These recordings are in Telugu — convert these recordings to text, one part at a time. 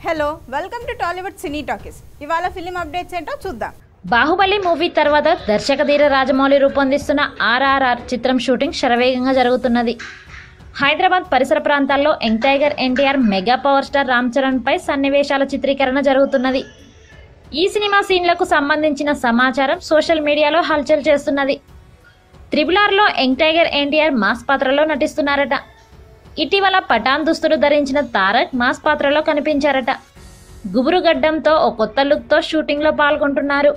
hello welcome to Tollywood cine talkies ఇవాళ ఫిలిం అప్డేట్స్ ఏంటో చూద్దాం బాహుబలి మూవీ తర్వాత దర్శకధీర రాజమౌళి రూపొందిస్తున్న ఆర్ఆర్ఆర్ చిత్రం షూటింగ్ శరవేగంగా జరుగుతున్నది హైదరాబాద్ పరిసర ప్రాంతాల్లో young tiger NTR mega power star Ram Charan పై సన్నివేశాల చిత్రీకరణ జరుగుతున్నది ఈ సినిమా సీన్లకు సంబంధించిన సమాచారం సోషల్ మీడియాలో హల్చల్ చేస్తున్నది త్రిబులార్లో యంగ్ టైగర్ ఎన్టీఆర్ మాస్ పాత్రలో నటిస్తున్నారట ఇటీవల పఠాన్ దుస్తులు ధరించిన తారక్ మాస్ పాత్రలో కనిపించారట గుబురు గడ్డంతో ఓ కొత్త లుక్తో షూటింగ్లో పాల్గొంటున్నారు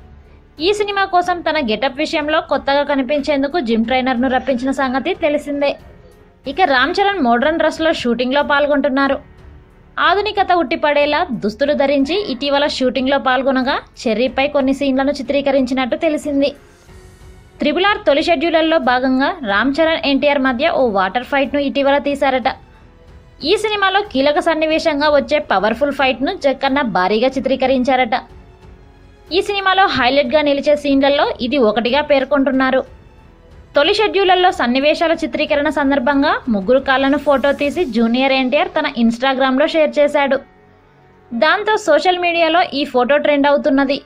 ఈ సినిమా కోసం తన గెటప్ విషయంలో కొత్తగా కనిపించేందుకు జిమ్ ట్రైనర్ను రప్పించిన సంగతి తెలిసిందే ఇక రామ్ చరణ్ మోడ్రన్ డ్రెస్లో షూటింగ్లో పాల్గొంటున్నారు ఆధునికత ఉట్టిపడేలా దుస్తులు ధరించి ఇటీవల షూటింగ్లో పాల్గొనగా చెర్రీపై కొన్ని సీన్లను చిత్రీకరించినట్టు తెలిసింది త్రిబుల్ ఆర్ తొలి షెడ్యూలర్లో భాగంగా రామ్ చరణ్ ఎన్టీఆర్ మధ్య ఓ వాటర్ ఫైట్ను ఇటీవల తీశారట ఈ సినిమాలో కీలక సన్నివేశంగా వచ్చే పవర్ఫుల్ ఫైట్ను జక్కన్న భారీగా చిత్రీకరించారట ఈ సినిమాలో హైలైట్గా నిలిచే సీన్లలో ఇది ఒకటిగా పేర్కొంటున్నారు తొలి షెడ్యూళ్లలో సన్నివేశాల చిత్రీకరణ సందర్భంగా ముగ్గురు కాళ్లను ఫోటో తీసి జూనియర్ ఎన్టీఆర్ తన ఇన్స్టాగ్రామ్లో షేర్ చేశాడు దాంతో సోషల్ మీడియాలో ఈ ఫోటో ట్రెండ్ అవుతున్నది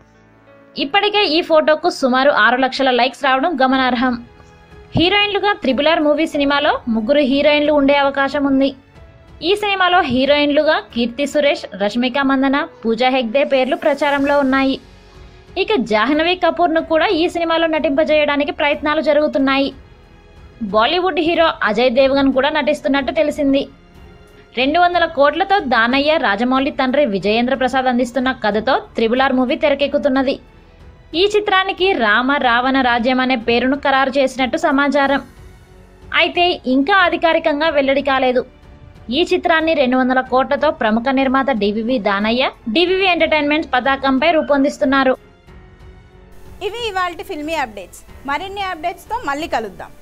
ఇప్పటికే ఈ ఫోటోకు సుమారు ఆరు లక్షల లైక్స్ రావడం గమనార్హం హీరోయిన్లుగా త్రిబుల్ ఆర్ మూవీ సినిమాలో ముగ్గురు హీరోయిన్లు ఉండే అవకాశం ఉంది ఈ సినిమాలో హీరోయిన్లుగా కీర్తి సురేష్ రష్మిక మందన పూజా హెగ్దే పేర్లు ప్రచారంలో ఉన్నాయి ఇక జాహ్నవి కపూర్ను కూడా ఈ సినిమాలో నటింపజేయడానికి ప్రయత్నాలు జరుగుతున్నాయి బాలీవుడ్ హీరో అజయ్ దేవ్గన్ కూడా నటిస్తున్నట్టు తెలిసింది రెండు వందల కోట్లతో దానయ్య రాజమౌళి తండ్రి విజయేంద్ర ప్రసాద్ అందిస్తున్న కథతో త్రిబుల్ ఆర్ మూవీ తెరకెక్కుతున్నది ఈ చిత్రానికి రామ రావణ రాజ్యం అనే పేరును ఖరారు చేసినట్టు సమాచారం అయితే ఇంకా అధికారికంగా వెల్లడి కాలేదు ఈ చిత్రాన్ని రెండు వందల కోట్లతో ప్రముఖ నిర్మాత డివివి దానయ్య డివివి ఎంటర్టైన్మెంట్స్ పతాకంపై రూపొందిస్తున్నారు ఇవి ఇవాళ ఫిల్మీ అప్డేట్స్ మరిన్ని అప్డేట్స్తో మళ్ళీ కలుద్దాం